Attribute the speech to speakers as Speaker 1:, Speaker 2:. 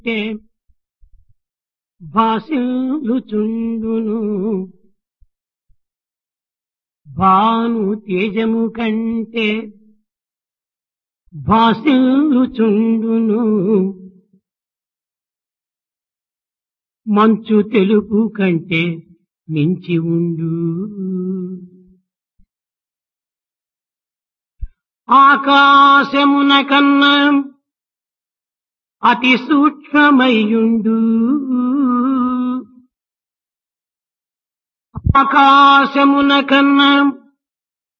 Speaker 1: అంటే భాషిల్లుచుండును భాను తేజము కంటే భాషిల్లుచుండును మంచు తెలుపు కంటే మించి ఉండు ఆకాశమున కన్నా అతి సూక్ష్మమయ్యుండు ఆకాశమున కన్నా